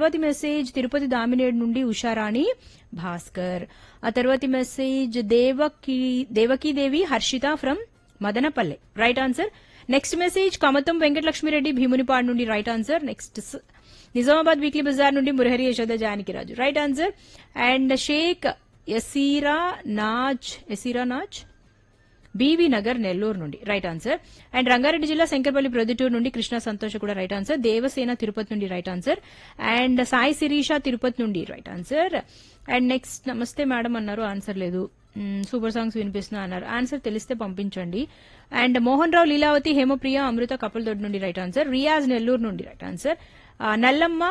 తర్వాతి మెసేజ్ తిరుపతి దామినేడు నుండి ఉషారాణి భాస్కర్ ఆ తర్వాతి message Devaki Devakidevi Harshitha from Madanapalle right answer next message Kamatham Venkatalakshmireddy Bhimunipadu నుండి రైట్ ఆన్సర్ నెక్స్ట్ స్- నిజామాబాద్ వీక్లీ బజార్ నుండి Murahari Yashoda Janakiraju right answer and Sheikh Aseera Naaz Aseera Naaz BV Nagar Nellore నుండి రైట్ ఆన్సర్ అండ్ రంగారెడ్డి జిల్లా శంకర్పల్లి ప్రొద్దుటూరు నుండి కృష్ణ సంతోష్ కూడా రైట్ ఆన్సర్ దేవసేన తిరుపతి నుండి right answer and Sai Sirisha Tirupati నుండి రైట్ ఆన్సర్ అండ్ నెక్స్ట్ నమస్తే మేడం అన్నారు ఆన్సర్ లేదు మ్మ్, సూపర్ సాంగ్స్ వినిపిస్తున్నా అన్నారు ఆన్సర్ తెలిస్తే పంపించండి అండ్ మోహన్ రావు లీలావతి హేమప్రియ అమృత కపల్దొడ్ నుండి రైట్ ఆన్సర్ రియాజ్ నెల్లూరు నుండి రైట్ ఆన్సర్ ఆ, నల్లమ్మ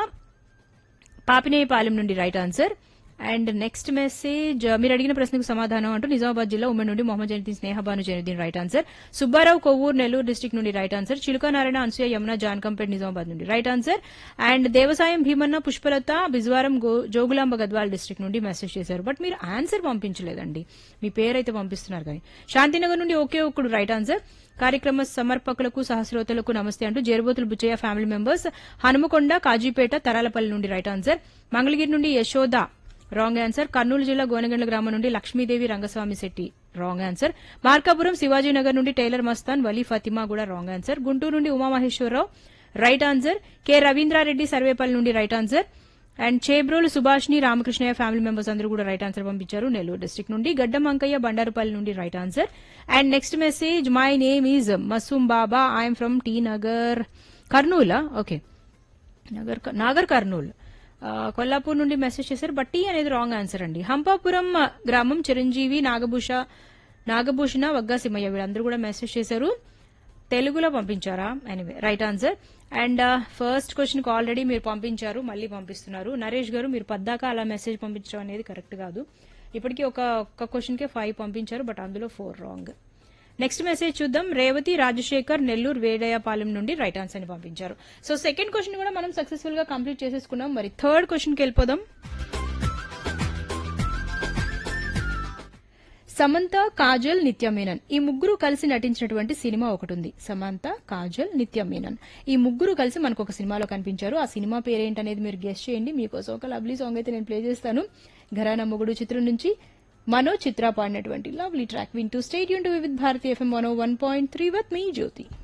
పాపినేయపాలెం నుండి right answer and next message మీరు అడిగిన ప్రశ్నకు సమాధానం అంటూ నిజామాబాద్ జిల్లా ఉమ్మడి నుండి Mohammad Zainuddin Snehabanu Zainuddin right answer Subbarao Kovvur Nellore district నుండి రైట్ ఆన్సర్ చిలుకనారాయణ అనసూయ యమున జాన్కంపేట్ నిజామాబాద్ నుండి right answer and Devasayam Bhimanna Pushpalatha Bijwaram గో- జోగులాంబ గద్వాల్ డిస్టిక్ నుండి మెసేజ్ చేశారు బట్ మీరు ఆన్సర్ పంపించలేదండి మీ పేరైతే పంపిస్తున్నారు కానీ శాంతినగర్ నుండి ఒకే ఒక్కడు రైట్ ఆన్సర్ కార్యక్రమ సమర్పకులకు సహస్రోతలకు నమస్తే అంటూ జేరుబోతులు బుచ్చయ్య ఫ్యామిలీ మెంబర్స్ హనుమకొండ కాజీపేట తరాలపల్లి నుండి రైట్ ఆన్సర్ మంగళగిరి నుండి యశోద రాంగ్ ఆన్సర్ కర్నూలు జిల్లా గోనగండ్ల గ్రామం నుండి లక్ష్మీదేవి రంగస్వామి శెట్టి రాంగ్ ఆన్సర్ మార్కాపురం శివాజీనగర్ నుండి టైలర్ మస్తాన్ వలీ ఫతిమా కూడా రాంగ్ ఆన్సర్ గుంటూరు నుండి Umamaheswararao right answer K Ravindrareddy Sarvepalli నుండి right answer and Chebrolu Subhashini Ramakrishnaiah family members అందరూ కూడా రైట్ ఆన్సర్ పంపించారు నెల్లూరు డిస్ట్రిక్ట్ నుండి గడ్డం అంకయ్య బండారుపల్లి నుండి right answer and next message my name is Masoom Baba I'm from T Nagar కర్నూలా ఓకే నగర్ నాగర్ కర్నూల్ ఆ, కొల్లాపూర్ నుండి మెసేజ్ చేశారు బట్ టీ అనేది రాంగ్ ఆన్సర్ అండి హంపాపురం ఆ, గ్రామం చిరంజీవి నాగభూష నాగభూషణ వగ్గా సింహయ్య వీళ్ళందరూ కూడా మెసేజ్ చేశారు తెలుగులో పంపించారా anyway right answer and first question కి ఆల్రెడీ మీరు పంపించారు మళ్ళీ పంపిస్తున్నారు నరేష్ గారు మీరు పద్దాక అలా మెసేజ్ పంపించడం అనేది కరెక్ట్ కాదు ఇప్పటికీ ఒక ఒక్క క్వశ్చన్ కే ఫైవ్ పంపించారు బట్ అందులో ఫోర్ రాంగ్ నెక్స్ట్ మెసేజ్ చూద్దాం రేవతి రాజశేఖర్ నెల్లూరు వేడయపాలెం నుండి రైట్ ఆన్సర్ అని పంపించారు సో సెకండ్ క్వశ్చన్ కూడా మనం సక్సెస్ఫుల్ గా కంప్లీట్ చేసేసుకున్నాం మరి థర్డ్ క్వశ్చన్ కి వెళ్ళిపోదాం సమంత కాజల్ నిత్య మీనన్ ఈ ముగ్గురు కలిసి నటించినటువంటి సినిమా ఒకటి ఉంది సమంత కాజల్ నిత్య మీనన్ ఈ ముగ్గురు కలిసి మనకు ఒక సినిమాలో కనిపించారు ఆ సినిమా పేరేంటనేది మీరు గెస్ట్ చేయండి మీకోసం ఒక లవ్లీ సాంగ్ అయితే నేను ప్లే చేస్తాను ఘరానా మొగుడు చిత్రం నుంచి మనో చిత్ర పాడినటువంటి లవ్లీ ట్రాక్ వింటూ stay tuned to with Bharathi FM one one point three with me Jyothi